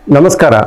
ನಮಸ್ಕಾರ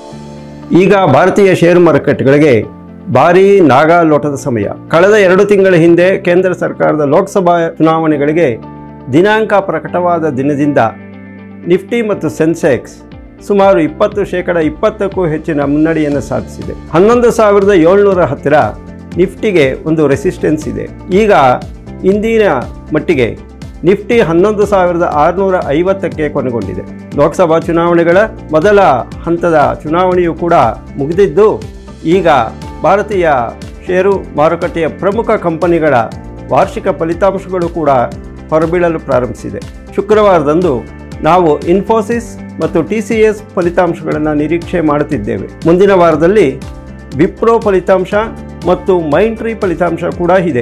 ಈಗ ಭಾರತೀಯ ಷೇರು ಮಾರುಕಟ್ಟೆಗಳಿಗೆ ಭಾರೀ ನಾಗಾಲೋಟದ ಸಮಯ ಕಳೆದ ಎರಡು ತಿಂಗಳ ಹಿಂದೆ ಕೇಂದ್ರ ಸರ್ಕಾರದ ಲೋಕಸಭಾ ಚುನಾವಣೆಗಳಿಗೆ ದಿನಾಂಕ ಪ್ರಕಟವಾದ ದಿನದಿಂದ ನಿಫ್ಟಿ ಮತ್ತು ಸೆನ್ಸೆಕ್ಸ್ ಸುಮಾರು ಇಪ್ಪತ್ತು ಶೇಕಡ ಇಪ್ಪತ್ತಕ್ಕೂ ಹೆಚ್ಚಿನ ಮುನ್ನಡೆಯನ್ನು ಸಾಧಿಸಿದೆ ಹನ್ನೊಂದು ಸಾವಿರದ ಏಳ್ನೂರ ಹತ್ತಿರ ನಿಫ್ಟಿಗೆ ಒಂದು ರೆಸಿಸ್ಟೆನ್ಸ್ ಇದೆ ಈಗ ಇಂದಿನ ಮಟ್ಟಿಗೆ ನಿಫ್ಟಿ ಹನ್ನೊಂದು ಸಾವಿರದ ಆರುನೂರ ಐವತ್ತಕ್ಕೆ ಕೊನೆಗೊಂಡಿದೆ ಲೋಕಸಭಾ ಚುನಾವಣೆಗಳ ಮೊದಲ ಹಂತದ ಚುನಾವಣೆಯು ಕೂಡ ಮುಗಿದಿದ್ದು ಈಗ ಭಾರತೀಯ ಷೇರು ಮಾರುಕಟ್ಟೆಯ ಪ್ರಮುಖ ಕಂಪನಿಗಳ ವಾರ್ಷಿಕ ಫಲಿತಾಂಶಗಳು ಕೂಡ ಹೊರಬೀಳಲು ಪ್ರಾರಂಭಿಸಿದೆ ಶುಕ್ರವಾರದಂದು ನಾವು ಇನ್ಫೋಸಿಸ್ ಮತ್ತು ಟಿ ಸಿ ಎಸ್ ಫಲಿತಾಂಶಗಳನ್ನು ನಿರೀಕ್ಷೆ ಮಾಡುತ್ತಿದ್ದೇವೆ ಮುಂದಿನ ವಾರದಲ್ಲಿ ವಿಪ್ರೋ ಫಲಿತಾಂಶ ಮತ್ತು ಮೈಂಟ್ರಿ ಫಲಿತಾಂಶ ಕೂಡ ಇದೆ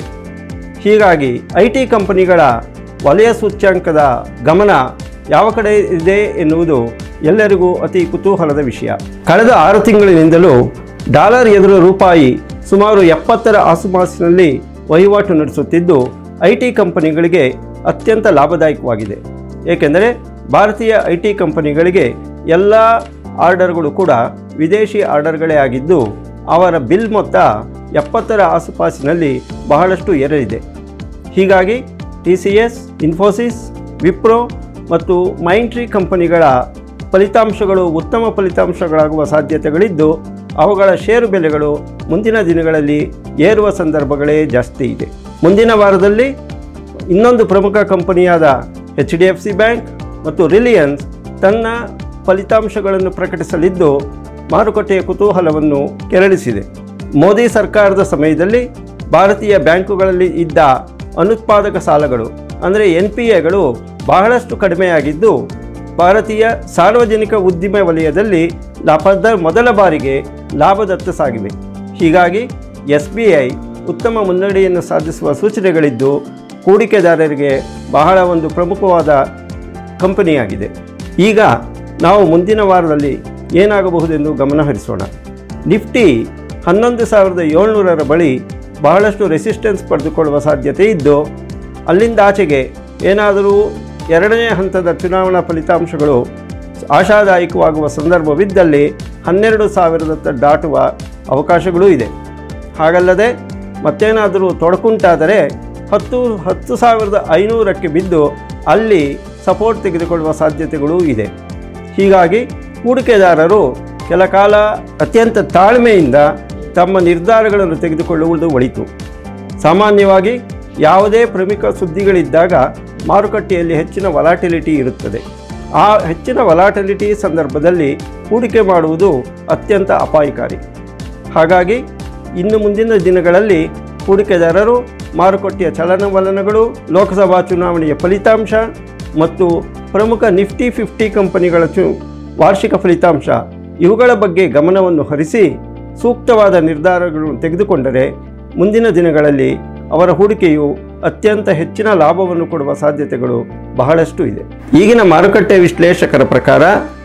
ಹೀಗಾಗಿ ಐ ಟಿ ಕಂಪನಿಗಳ ವಲಯ ಸೂಚ್ಯಾಂಕದ ಗಮನ ಯಾವ ಕಡೆ ಇದೆ ಎನ್ನುವುದು ಎಲ್ಲರಿಗೂ ಅತಿ ಕುತೂಹಲದ ವಿಷಯ ಕಳೆದ ಆರು ತಿಂಗಳಿನಿಂದಲೂ ಡಾಲರ್ ಎದುರು ರೂಪಾಯಿ ಸುಮಾರು ಎಪ್ಪತ್ತರ ಆಸುಪಾಸಿನಲ್ಲಿ ವಹಿವಾಟು ನಡೆಸುತ್ತಿದ್ದು ಐ ಟಿ ಕಂಪನಿಗಳಿಗೆ ಅತ್ಯಂತ ಲಾಭದಾಯಕವಾಗಿದೆ ಏಕೆಂದರೆ ಭಾರತೀಯ ಐ ಟಿ ಕಂಪನಿಗಳಿಗೆ ಎಲ್ಲ ಆರ್ಡರ್ಗಳು ಕೂಡ ವಿದೇಶಿ ಆರ್ಡರ್ಗಳೇ ಆಗಿದ್ದು ಅವರ ಬಿಲ್ ಮೊತ್ತ ಎಪ್ಪತ್ತರ ಆಸುಪಾಸಿನಲ್ಲಿ ಬಹಳಷ್ಟು ಏರಲಿದೆ ಹೀಗಾಗಿ T C S Infosys Wipro ಮತ್ತು ಮೈಂಟ್ರಿ ಕಂಪನಿಗಳ ಫಲಿತಾಂಶಗಳು ಉತ್ತಮ ಫಲಿತಾಂಶಗಳಾಗುವ ಸಾಧ್ಯತೆಗಳಿದ್ದು ಅವುಗಳ ಷೇರು ಬೆಲೆಗಳು ಮುಂದಿನ ದಿನಗಳಲ್ಲಿ ಏರುವ ಸಂದರ್ಭಗಳೇ ಜಾಸ್ತಿ ಇದೆ ಮುಂದಿನ ವಾರದಲ್ಲಿ ಇನ್ನೊಂದು ಪ್ರಮುಖ ಕಂಪನಿಯಾದ H D F C bank ಮತ್ತು ರಿಲಿಯನ್ಸ್ ತನ್ನ ಫಲಿತಾಂಶಗಳನ್ನು ಪ್ರಕಟಿಸಲಿದ್ದು ಮಾರುಕಟ್ಟೆಯ ಕುತೂಹಲವನ್ನು ಕೆರಳಿಸಿದೆ ಮೋದಿ ಸರ್ಕಾರದ ಸಮಯದಲ್ಲಿ ಭಾರತೀಯ ಬ್ಯಾಂಕುಗಳಲ್ಲಿ ಇದ್ದ ಅನುತ್ಪಾದಕ ಸಾಲಗಳು ಅಂದರೆ ಎನ್ ಪಿ ಎಗಳು ಬಹಳಷ್ಟು ಕಡಿಮೆಯಾಗಿದ್ದು ಭಾರತೀಯ ಸಾರ್ವಜನಿಕ ಉದ್ದಿಮೆ ವಲಯದಲ್ಲಿ ಲಾಭದ ಮೊದಲ ಬಾರಿಗೆ ಲಾಭದತ್ತ ಸಾಗಿವೆ ಹೀಗಾಗಿ ಎಸ್ ಬಿ ಐ ಉತ್ತಮ ಮುನ್ನಡೆಯನ್ನು ಸಾಧಿಸುವ ಸೂಚನೆಗಳಿದ್ದು ಹೂಡಿಕೆದಾರರಿಗೆ ಬಹಳ ಒಂದು ಪ್ರಮುಖವಾದ ಕಂಪನಿಯಾಗಿದೆ ಈಗ ನಾವು ಮುಂದಿನ ವಾರದಲ್ಲಿ ಏನಾಗಬಹುದೆಂದು ಗಮನಹರಿಸೋಣ ನಿಫ್ಟಿ ಹನ್ನೊಂದು ಸಾವಿರದ ಏಳ್ನೂರರ ಬಳಿ ಬಹಳಷ್ಟು ರೆಸಿಸ್ಟೆನ್ಸ್ ಪಡೆದುಕೊಳ್ಳುವ ಸಾಧ್ಯತೆ ಇದ್ದು ಅಲ್ಲಿಂದ ಆಚೆಗೆ ಏನಾದರೂ ಎರಡನೇ ಹಂತದ ಚುನಾವಣಾ ಫಲಿತಾಂಶಗಳು ಆಶಾದಾಯಕವಾಗುವ ಸಂದರ್ಭವಿದ್ದಲ್ಲಿ ಹನ್ನೆರಡು ಸಾವಿರದತ್ತ ದಾಟುವ ಅವಕಾಶಗಳೂ ಇದೆ ಹಾಗಲ್ಲದೆ ಮತ್ತೇನಾದರೂ ತೊಡಕುಂಟಾದರೆ ಹತ್ತು ಹತ್ತು ಸಾವಿರದ ಐನೂರಕ್ಕೆ ಬಿದ್ದು ಅಲ್ಲಿ ಸಪೋರ್ಟ್ ತೆಗೆದುಕೊಳ್ಳುವ ಸಾಧ್ಯತೆಗಳೂ ಇದೆ ಹೀಗಾಗಿ ಹೂಡಿಕೆದಾರರು ಕೆಲ ಕಾಲ ಅತ್ಯಂತ ತಾಳ್ಮೆಯಿಂದ ತಮ್ಮ ನಿರ್ಧಾರಗಳನ್ನು ತೆಗೆದುಕೊಳ್ಳುವುದು ಒಳಿತು ಸಾಮಾನ್ಯವಾಗಿ ಯಾವುದೇ ಪ್ರಮುಖ ಸುದ್ದಿಗಳಿದ್ದಾಗ ಮಾರುಕಟ್ಟೆಯಲ್ಲಿ ಹೆಚ್ಚಿನ ವಲಾಟಿಲಿಟಿ ಇರುತ್ತದೆ ಆ ಹೆಚ್ಚಿನ ವಲಾಟಿಲಿಟಿ ಸಂದರ್ಭದಲ್ಲಿ ಹೂಡಿಕೆ ಮಾಡುವುದು ಅತ್ಯಂತ ಅಪಾಯಕಾರಿ ಹಾಗಾಗಿ ಇನ್ನು ಮುಂದಿನ ದಿನಗಳಲ್ಲಿ ಹೂಡಿಕೆದಾರರು ಮಾರುಕಟ್ಟೆಯ ಚಲನವಲನಗಳು ಲೋಕಸಭಾ ಚುನಾವಣೆಯ ಫಲಿತಾಂಶ ಮತ್ತು ಪ್ರಮುಖ ನಿಫ್ಟಿ ಫಿಫ್ಟಿ ಕಂಪನಿಗಳ ಚು ವಾರ್ಷಿಕ ಫಲಿತಾಂಶ ಇವುಗಳ ಬಗ್ಗೆ ಗಮನವನ್ನು ಹರಿಸಿ ಸೂಕ್ತವಾದ ನಿರ್ಧಾರಗಳನ್ನು ತೆಗೆದುಕೊಂಡರೆ ಮುಂದಿನ ದಿನಗಳಲ್ಲಿ ಅವರ ಹೂಡಿಕೆಯು ಅತ್ಯಂತ ಹೆಚ್ಚಿನ ಲಾಭವನ್ನು ಕೊಡುವ ಸಾಧ್ಯತೆಗಳು ಬಹಳಷ್ಟು ಇದೆ ಈಗಿನ ಮಾರುಕಟ್ಟೆ ವಿಶ್ಲೇಷಕರ ಪ್ರಕಾರ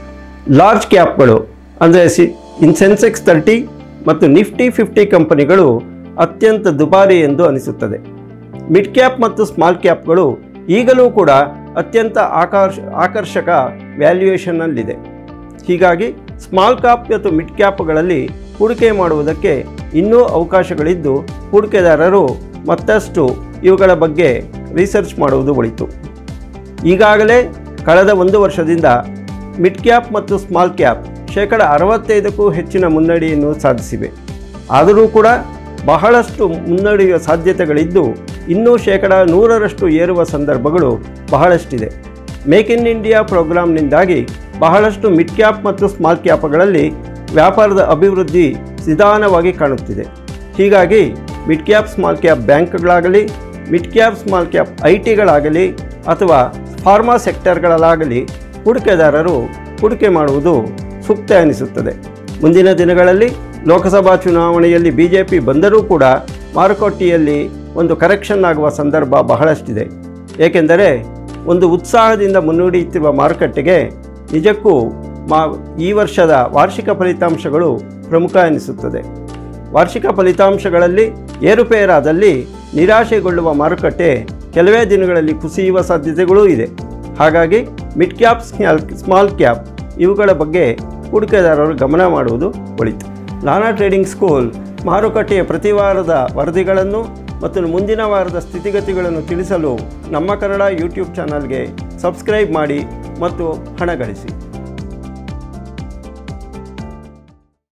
ಲಾರ್ಜ್ ಕ್ಯಾಪ್ಗಳು ಅಂದರೆ ಸಿ ಇನ್ ಸೆನ್ಸೆಕ್ಸ್ ತರ್ಟಿ ಮತ್ತು ನಿಫ್ಟಿ ಫಿಫ್ಟಿ ಕಂಪನಿಗಳು ಅತ್ಯಂತ ದುಬಾರಿ ಎಂದು ಅನಿಸುತ್ತದೆ ಮಿಡ್ ಕ್ಯಾಪ್ ಮತ್ತು ಸ್ಮಾಲ್ ಕ್ಯಾಪ್ಗಳು ಈಗಲೂ ಕೂಡ ಅತ್ಯಂತ ಆಕರ್ಷ ಆಕರ್ಷಕ ವ್ಯಾಲ್ಯೂಯೇಷನ್ನಲ್ಲಿದೆ ಹೀಗಾಗಿ ಸ್ಮಾಲ್ ಕ್ಯಾಪ್ ಮತ್ತು ಮಿಡ್ ಕ್ಯಾಪ್ಗಳಲ್ಲಿ ಹೂಡಿಕೆ ಮಾಡುವುದಕ್ಕೆ ಇನ್ನೂ ಅವಕಾಶಗಳಿದ್ದು ಹೂಡಿಕೆದಾರರು ಮತ್ತಷ್ಟು ಇವುಗಳ ಬಗ್ಗೆ ರಿಸರ್ಚ್ ಮಾಡುವುದು ಒಳಿತು ಈಗಾಗಲೇ ಕಳೆದ ಒಂದು ವರ್ಷದಿಂದ ಮಿಡ್ ಕ್ಯಾಪ್ ಮತ್ತು ಸ್ಮಾಲ್ ಕ್ಯಾಪ್ ಶೇಕಡ ಅರವತ್ತೈದಕ್ಕೂ ಹೆಚ್ಚಿನ ಮುನ್ನಡೆಯನ್ನು ಸಾಧಿಸಿವೆ ಆದರೂ ಕೂಡ ಬಹಳಷ್ಟು ಮುನ್ನಡೆಯುವ ಸಾಧ್ಯತೆಗಳಿದ್ದು ಇನ್ನೂ ಶೇಕಡ ನೂರರಷ್ಟು ಏರುವ ಸಂದರ್ಭಗಳು ಬಹಳಷ್ಟಿದೆ ಮೇಕ್ ಇನ್ ಇಂಡಿಯಾ ಪ್ರೋಗ್ರಾಂನಿಂದಾಗಿ ಬಹಳಷ್ಟು ಮಿಡ್ ಕ್ಯಾಪ್ ಮತ್ತು ಸ್ಮಾಲ್ ಕ್ಯಾಪ್ಗಳಲ್ಲಿ ವ್ಯಾಪಾರದ ಅಭಿವೃದ್ಧಿ ನಿಧಾನವಾಗಿ ಕಾಣುತ್ತಿದೆ ಹೀಗಾಗಿ ಮಿಡ್ ಕ್ಯಾಪ್ ಸ್ಮಾಲ್ ಕ್ಯಾಪ್ ಬ್ಯಾಂಕ್ಗಳಾಗಲಿ mid cap small cap I ಟಿಗಳಾಗಲಿ ಅಥವಾ ಫಾರ್ಮಾ ಸೆಕ್ಟರ್ಗಳಲ್ಲಾಗಲಿ ಹೂಡಿಕೆದಾರರು ಹೂಡಿಕೆ ಮಾಡುವುದು ಸೂಕ್ತ ಎನಿಸುತ್ತದೆ ಮುಂದಿನ ದಿನಗಳಲ್ಲಿ ಲೋಕಸಭಾ ಚುನಾವಣೆಯಲ್ಲಿ ಬಿ ಜೆ ಪಿ ಬಂದರೂ ಕೂಡ ಮಾರುಕಟ್ಟೆಯಲ್ಲಿ ಒಂದು ಕರೆಕ್ಷನ್ ಆಗುವ ಸಂದರ್ಭ ಬಹಳಷ್ಟಿದೆ ಏಕೆಂದರೆ ಒಂದು ಉತ್ಸಾಹದಿಂದ ಮುನ್ನಡೆಯುತ್ತಿರುವ ಮಾರುಕಟ್ಟೆಗೆ ನಿಜಕ್ಕೂ ಮಾ ಈ ವರ್ಷದ ವಾರ್ಷಿಕ ಫಲಿತಾಂಶಗಳು ಪ್ರಮುಖ ಎನಿಸುತ್ತದೆ ವಾರ್ಷಿಕ ಫಲಿತಾಂಶಗಳಲ್ಲಿ ಏರುಪೇರಾದಲ್ಲಿ ನಿರಾಶೆಗೊಳ್ಳುವ ಮಾರುಕಟ್ಟೆ ಕೆಲವೇ ದಿನಗಳಲ್ಲಿ ಕುಸಿಯುವ ಸಾಧ್ಯತೆಗಳೂ ಇದೆ ಹಾಗಾಗಿ mid cap small small cap ಇವುಗಳ ಬಗ್ಗೆ ಹೂಡಿಕೆದಾರರು ಗಮನ ಮಾಡುವುದು ಒಳಿತು ಲಾನಾ ಟ್ರೇಡಿಂಗ್ ಸ್ಕೂಲ್ ಮಾರುಕಟ್ಟೆಯ ಪ್ರತಿ ವಾರದ ವರದಿಗಳನ್ನು ಮತ್ತು ಮುಂದಿನ ವಾರದ ಸ್ಥಿತಿಗತಿಗಳನ್ನು ತಿಳಿಸಲು ನಮ್ಮ ಕನ್ನಡ ಯೂಟ್ಯೂಬ್ ಚಾನಲ್ಗೆ ಸಬ್ಸ್ಕ್ರೈಬ್ ಮಾಡಿ ಮತ್ತು ಹಣ ಗಳಿಸಿ